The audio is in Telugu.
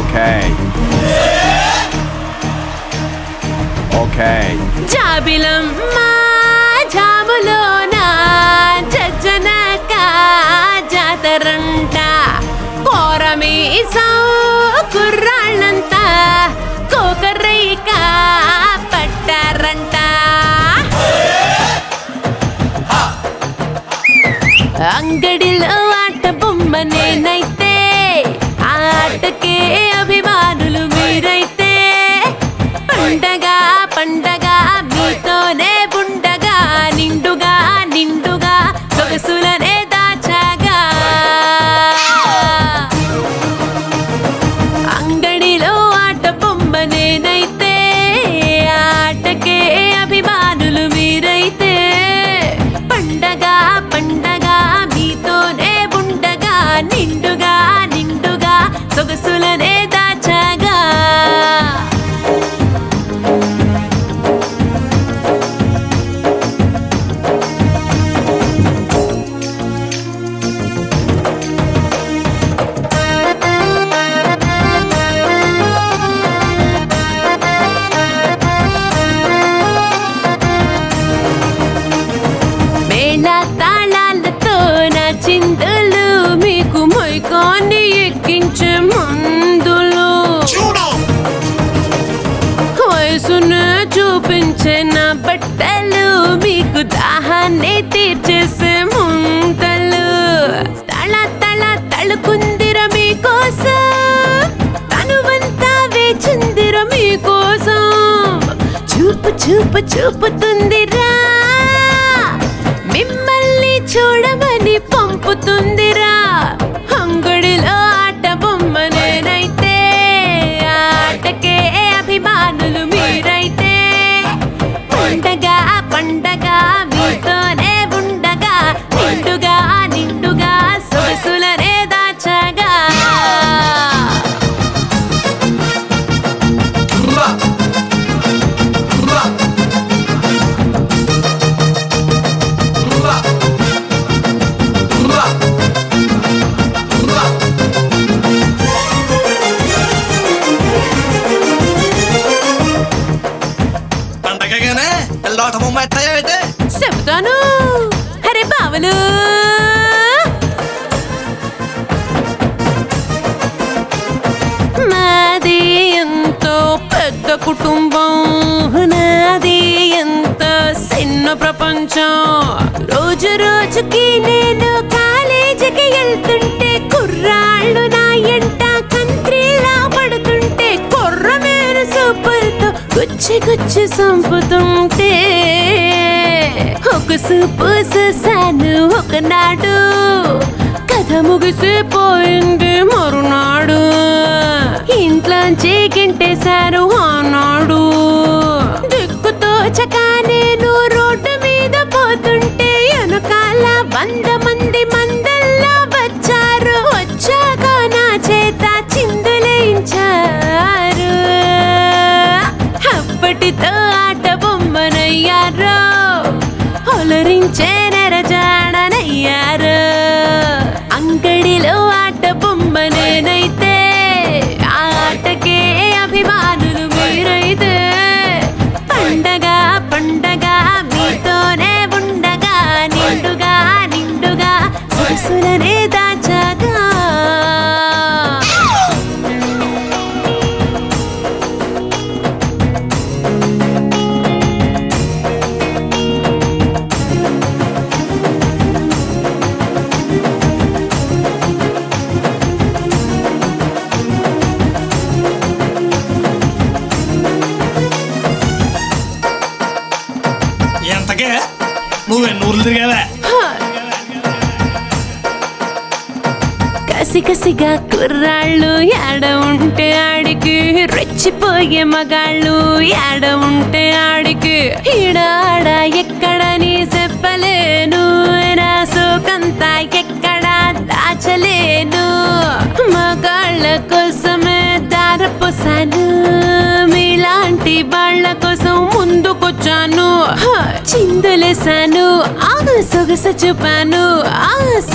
Okay. Okay. జాబిలమ్మ జాములోన జజ్జనక జాతరంట కోరమీసం కుర్రాళ్ళంతా కోకర్రైక పట్టారంట అంగడిలో ఆట బొమ్మ నేనైతే ఆ ఆటకే అభిమానులు మీరైతే పండగ పండగ మీతోనే ఉండగా నిండుగా నిండుగా సొగసులనే దాచాగా అంగడిలో ఆట బొమ్మ నేనైతే ఆ ఆటకే అభిమానులు మీరైతే పండగ పండగ మీతోనే ఉండగా నిండుగా నిండుగా సొగసులనే దాచగా మేళ తాళాలతో నా చిందులు మీకు మొయ్కాన్ని ఎక్కించే మందులు వయసును చూపించే నా బట్టలు మీకు దాహాన్ని తీర్చేసే ముంతలు తళ తళ తళుకుందిర మీకోసం తనువంతా వేచిందిర మీకోసం చూపు చూపు చూపుతుందిరా మిమ్మల్ని చూడమని పంపుతుందిరా అంగుడిలో ఆట బొమ్మ నేనైతే ఆ ఆటకే అభిమానులు మీరైతే పండగ పండగ మీతోనే ఉండగా నిండుగా నిండుగా సొగసులనే దాచగా పండగగానే ఎల్లాట బొమ్మ ఎట్టాయో అయితే చెబుతాను అరే బావలు మాది ఎంతో పెద్ద కుటుంబం నాది ఎంత చిన్న ప్రపంచం రోజు రోజుకి నేను కాలేజీకి వెళ్తుంటే కుర్రాళ్ళు నా ఎంట కంట్రీలా పడుతుంటే కుర్ర మేర సూపులతో గుచ్చి గుచ్చి సంపుతుంటే ఒక సూపు చూసాను ఒకనాడు కథ ముగిసిపోయింది మరునాడు ఇంట్లోంచి గింటేశారు ఆనాడు దిక్కుతో చక నేను రోడ్డు మీద పోతుంటే వెనకాల వంద మంది మందల్లా వచ్చారు వచ్చాక నా చేత చిందులేయించారు అప్పటితో ఆట బొమ్మనయ్యారు ఒలరించే నెరజాడనయ్యారు అంగడిలో ఆట బొమ్మ నేనైతే ఆ ఆటకే అభిమానులు మీరైతే పండగ పండగ మీతోనే ఉండగా నిండుగా నిండుగా సొగసులనే దాచగా ఎంతకే నువ్వు ఎన్ని ఊర్లు తిరిగావే కసి కసిగా కుర్రాళ్ళు యాడ ఉంటే ఆడికి రెచ్చిపోయే మగాళ్ళు యాడ ఉంటే ఆడికి ఈడాడ ఎక్కడని చెప్పలేను నా సోకంతా ఎక్కడ దాచలేను మగాళ్ళ కోసమే దారపోసాను మీలాంటి వాళ్ళ కోసం ముందుకొచ్చాను హ, చిందులేశాను ఆ సొగస చూపాను ఆ